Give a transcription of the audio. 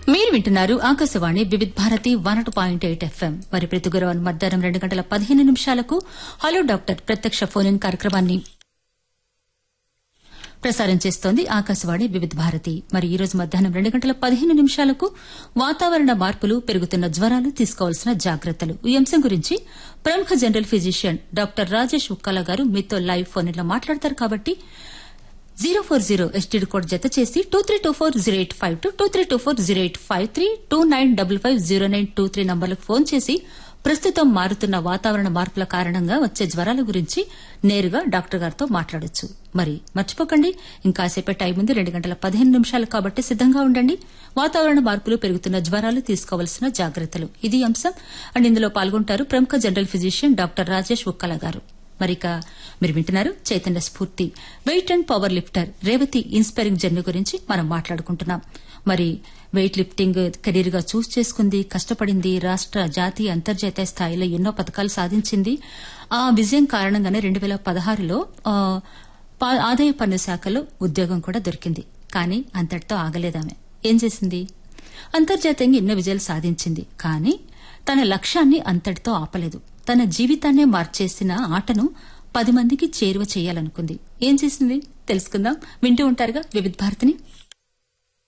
మీరు వింటున్నారు Akashvani Vividh Bharati one point eight FM మరి ప్రతి గురువారం మధ్యాహ్నం రెండు గంటల పదిహేను నిమిషాలకు హలో డాక్టర్ ప్రత్యక్ష ఫోన్ ఇన్ కార్యక్రమాన్ని ప్రసారం చేస్తోంది ఆకాశవాణి వివిధ భారతి మరి ఈ రోజు మధ్యాహ్నం రెండు గంటల పదిహేను నిమిషాలకు వాతావరణ మార్పులు పెరుగుతున్న జ్వరాలు తీసుకోవాల్సిన జాగ్రత్తలు ఈ అంశం గురించి ప్రముఖ general physician doctor Rajesh Ukkala garu మీతో లైవ్ ఫోన్ లో మాట్లాడతారు కాబట్టి zero four zero STD code జత చేసి two three two four zero eight five two two three two four zero eight five three two nine double five zero nine two three నంబర్లకు phone చేసి ప్రస్తుతం మారుతున్న వాతావరణ మార్పుల కారణంగా వచ్చే జ్వరాల గురించి నేరుగా డాక్టర్ గారితో మాట్లాడొచ్చు మరి మర్చిపోకండి ఇంకాసేపే టైం ఉంది రెండు గంటల పదిహేను నిమిషాలు కాబట్టి సిద్దంగా ఉండండి వాతావరణ మార్పులు పెరుగుతున్న జ్వరాలు తీసుకోవాల్సిన జాగ్రత్తలు ఇది అంశం అండ్ ఇందులో పాల్గొంటారు ప్రముఖ general physician doctor Rajesh Ukkala garu మరిక మీరు వింటున్నారు Chaitanya Spoorthi weight and power lifter Revathi inspiring journey గురించి మనం మాట్లాడుకుంటున్నాం మరి వెయిట్ లిఫ్టింగ్ కెరీర్ గా చూస్ చేసుకుంది కష్టపడింది రాష్ట జాతీయ అంతర్జాతీయ స్థాయిలో ఎన్నో పథకాలు సాధించింది ఆ విజయం కారణంగానే రెండు వేల పదహారులో ఆదాయ పన్ను శాఖలో ఉద్యోగం కూడా దొరికింది కానీ అంతటితో ఆగలేదామె ఏం చేసింది అంతర్జాతీయంగా ఎన్నో విజయాలు సాధించింది కానీ తన లక్ష్యాన్ని అంతటితో ఆపలేదు తన జీవితాన్నే మార్చేసిన ఆటను పది మందికి చేరువ చేయాలనుకుంది ఏం చేసింది తెలుసుకుందాం వింటూ ఉంటారుగా వివిధ భారతిని